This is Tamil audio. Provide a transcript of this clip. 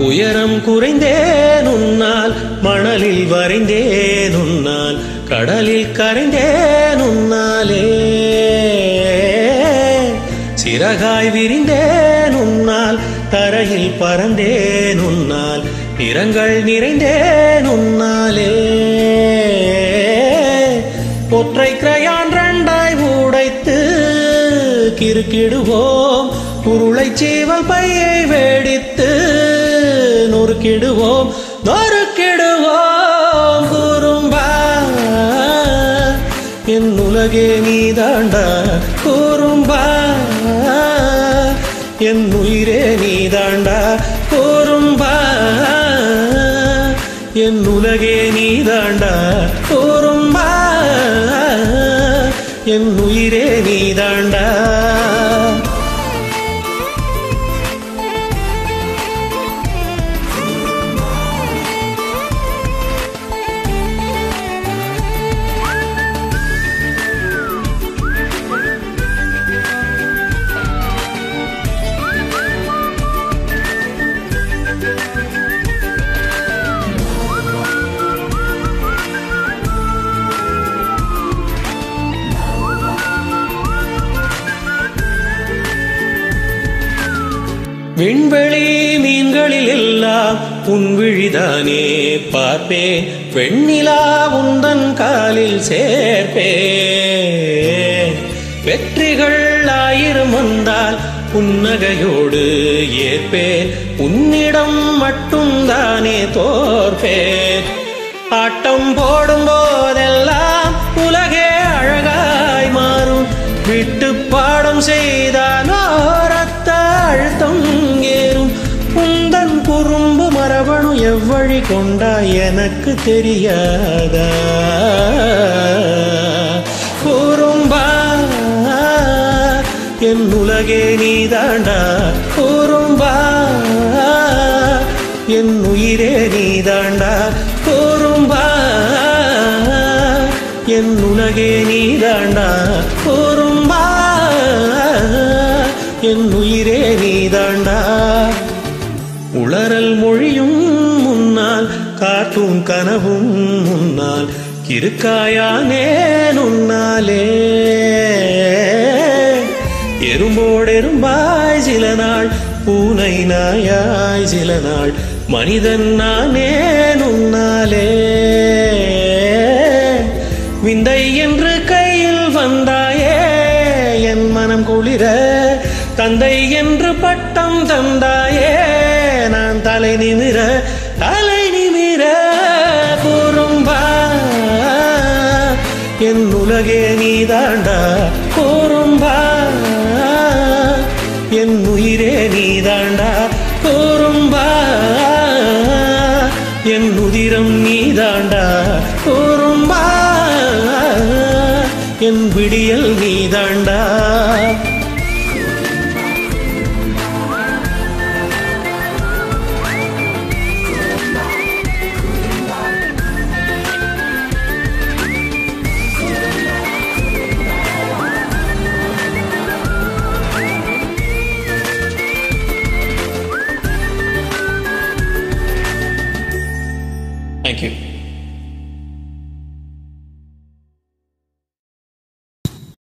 உயரம் குறைந்தேன் உன்னால் மணலில் வரைந்தேன் உன்னால் கடலில் கரைந்தேன் உன்னாலே சிறகாய் விரிந்தேன் உன்னால் தரையில் பறந்தேன் உன்னால் நிறங்கள் நிறைந்தேன் உன்னாலே ஒற்றை கிரையான் ரெண்டாய் உடைத்து கிறுக்கிடுவோம் உருளை சீவல் பையை வேடித்து நொறுக்கிடுவோம் நொறுக்கிடுவோம் குறும்பா என் உலகே நீதாண்டா கூறும்பா என் உயிரே நீதாண்டா கூறும்பா என் உலகே நீதாண்டா கூறும்பா என் உயிரே நீதாண்டா விண்வெளி மீன்களில் எல்லாம் உன் விழிதானே பார்ப்பேன் வெண்ணிலா உந்தன் காலில் சேர்ப்பேன் வெற்றிகள் ஆயிரம் வந்தால் புன்னகையோடு ஏற்பேன் உன்னிடம் மட்டும் தானே தோற்பேன் ஆட்டம் போடும் போதெல்லாம் உலகே அழகாய் மாறும் விட்டு பாடம் செய்தானோரத்த அழுத்தம் ஏறும் உந்தன் குறும்பு மரபணு எவ்வழி கொண்டா எனக்கு தெரியாதா குறும்பா என் உலகே நீதாண்டா குறும்பா என் உயிரே நீதாண்டா குறும்பா என் உலகே நீதாண்டா குறும்பா என் உயிரே நீதாண்டா உளறல் மொழியும் முன்னால் காட்டும் கனவும் முன்னால் கிருக்காயானேன் உன்னாலே எறும்போடெரும்பாய் சில நாள் பூனை நாயாய் சில நாள் மனிதன் நானே உன்னாலே விந்தை என்று கையில் வந்தாயே என் மனம் குளிர தந்தை என்று பட்டம் தந்தாயே நான் தலை நிமிர தலை நிமிர கூறும்பா என் உலகே நீதாண்டா கூறும்பா என் உயிரே நீதாண்டா கூறும்பா என் உதிரம் நீதாண்டா கூறும்பா என் விடியல் நீதாண்டா Thank you.